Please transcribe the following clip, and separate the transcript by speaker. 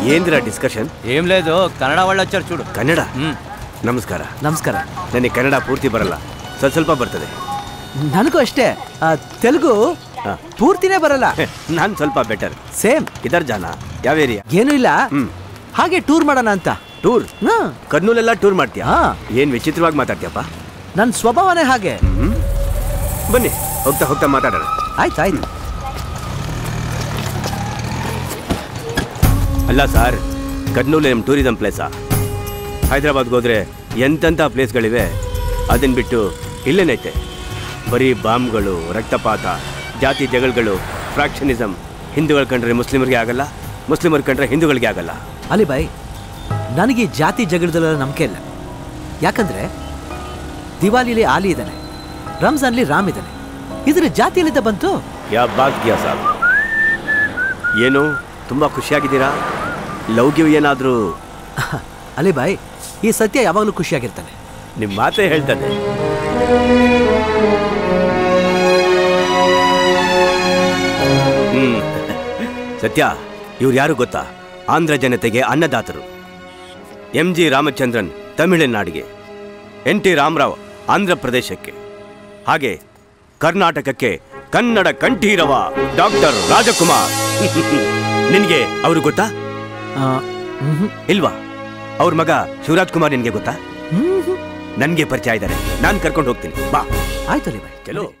Speaker 1: ఏందిరా డిస్కషన్
Speaker 2: ఏం లేదు కన్నడ వాళ్ళు వచ్చారు చూడు
Speaker 1: ಕನ್ನಡ
Speaker 2: ಹ್ಮ್
Speaker 1: ನಮಸ್ಕಾರ
Speaker 3: ನಮಸ್ಕಾರ
Speaker 1: ನನಗೆ ಕನ್ನಡ ಪೂರ್ತಿ ಬರಲ್ಲ ಸ್ವಲ್ಪ ಸ್ವಲ್ಪ ಬರ್ತದೆ
Speaker 3: ನನಗೂ ಅಷ್ಟೇ ಆ, ತೆಲುಗು
Speaker 1: ಹಾ.
Speaker 3: ಪೂರ್ತಿನೇ ಬರಲ್ಲ
Speaker 1: ನಾನು ಸ್ವಲ್ಪ ಬೆಟರ್
Speaker 3: ಸೇಮ್
Speaker 1: ಇದರ್ ಜಾನ ಯಾವ ಏರಿಯಾ
Speaker 3: ಏನೂ ಇಲ್ಲ
Speaker 1: ಹ್ಮ್
Speaker 3: ಹಾಗೆ ಟೂರ್ ಮಾಡೋಣ ಅಂತ
Speaker 1: ಟೂರ್
Speaker 3: ಹಾ
Speaker 1: ಕರ್ನೂಲೆಲ್ಲ ಟೂರ್ ಮಾಡ್ತೀಯಾ
Speaker 3: ಹಾ.
Speaker 1: ಏನ್ ವಿಚಿತ್ರವಾಗಿ ಮಾತಾಡ್ತೀಯಪ್ಪ
Speaker 3: ನನ್ನ ಸ್ವಭಾವನೇ ಹಾಗೆ
Speaker 1: ಹ್ಮ್ ಬನ್ನಿ ಹೋಗ್ತಾ ಹೋಗ್ತಾ ಮಾತಾಡೋಣ
Speaker 3: ಆಯ್ತು ಆಯ್ತು
Speaker 1: ಅಲ್ಲ ಸರ್ ಕರ್ನೂಲು ನಮ್ಮ ಟೂರಿಸಂ ಪ್ಲೇಸಾ ಹೈದ್ರಾಬಾದ್ಗೆ ಹೋದ್ರೆ ಎಂತೆಂಥ ಪ್ಲೇಸ್ಗಳಿವೆ ಅದನ್ನ ಬಿಟ್ಟು ಇಲ್ಲೇನೈತೆ ಬರೀ ಬಾಂಬ್ಗಳು ರಕ್ತಪಾತ ಜಾತಿ ಜಗಳಗಳು ಫ್ರಾಕ್ಷನಿಸಮ್ ಹಿಂದೂಗಳು ಕಂಡ್ರೆ ಮುಸ್ಲಿಮರಿಗೆ ಆಗಲ್ಲ ಮುಸ್ಲಿಮರು ಕಂಡ್ರೆ ಹಿಂದೂಗಳಿಗೆ ಆಗಲ್ಲ
Speaker 3: ಅಲಿ ಬಾಯ್ ನನಗೆ ಈ ಜಾತಿ ಜಗಳದಲ್ಲ ನಂಬಿಕೆ ಇಲ್ಲ ಯಾಕಂದ್ರೆ ದಿವಾಲಿಲಿ ಆಲಿ ಇದ್ದಾನೆ ರಂಜಾನ್ಲಿ ರಾಮ್ ಇದ್ದಾನೆ ಇದ್ರ ಜಾತಿಯಲ್ಲಿದ್ದ ಬಂತು
Speaker 1: ಯಾ ಬಾತ್ ಗ್ಯಾ ಸಾಬ್ ಏನು ತುಂಬ ಖುಷಿಯಾಗಿದ್ದೀರಾ ಲವ್ ಗಿವ್ ಏನಾದರೂ
Speaker 3: ಅಲಿ ಬಾಯ್ ಈ ಸತ್ಯ ಯಾವಾಗಲೂ ಖುಷಿಯಾಗಿರ್ತಾನೆ
Speaker 1: ನಿಮ್ಮ ಮಾತೇ ಹೇಳ್ತಾನೆ ಹ್ಮ್ ಸತ್ಯ ಇವ್ರು ಯಾರು ಗೊತ್ತಾ ಆಂಧ್ರ ಜನತೆಗೆ ಅನ್ನದಾತರು ಎಂ ಜಿ ರಾಮಚಂದ್ರನ್ ತಮಿಳುನಾಡಿಗೆ ಎನ್ ಟಿ ರಾಮರಾವ್ ಆಂಧ್ರ ಪ್ರದೇಶಕ್ಕೆ ಹಾಗೆ ಕರ್ನಾಟಕಕ್ಕೆ ಕನ್ನಡ ಕಂಠೀರವ ಡಾಕ್ಟರ್ ರಾಜಕುಮಾರ್ ನಿನ್ಗೆ ಅವರು ಗೊತ್ತಾ
Speaker 3: ಆ, ಮ್ಹೂ,
Speaker 1: ಇಲ್ವಾ ಅವ್ರ ಮಗ ಶಿವರಾಜ್ ಕುಮಾರ್ ನಿನ್ಗೆ ಗೊತ್ತಾ
Speaker 3: ಮ್ಹೂ.
Speaker 1: ನನ್ಗೆ ಪರಿಚಯ ಇದ್ದಾರೆ ನಾನು ಕರ್ಕೊಂಡು ಹೋಗ್ತೀನಿ ಬಾ
Speaker 3: ಆಯ್ತು ಅಲಿ ಬಾಯ್
Speaker 1: ಚಲೋ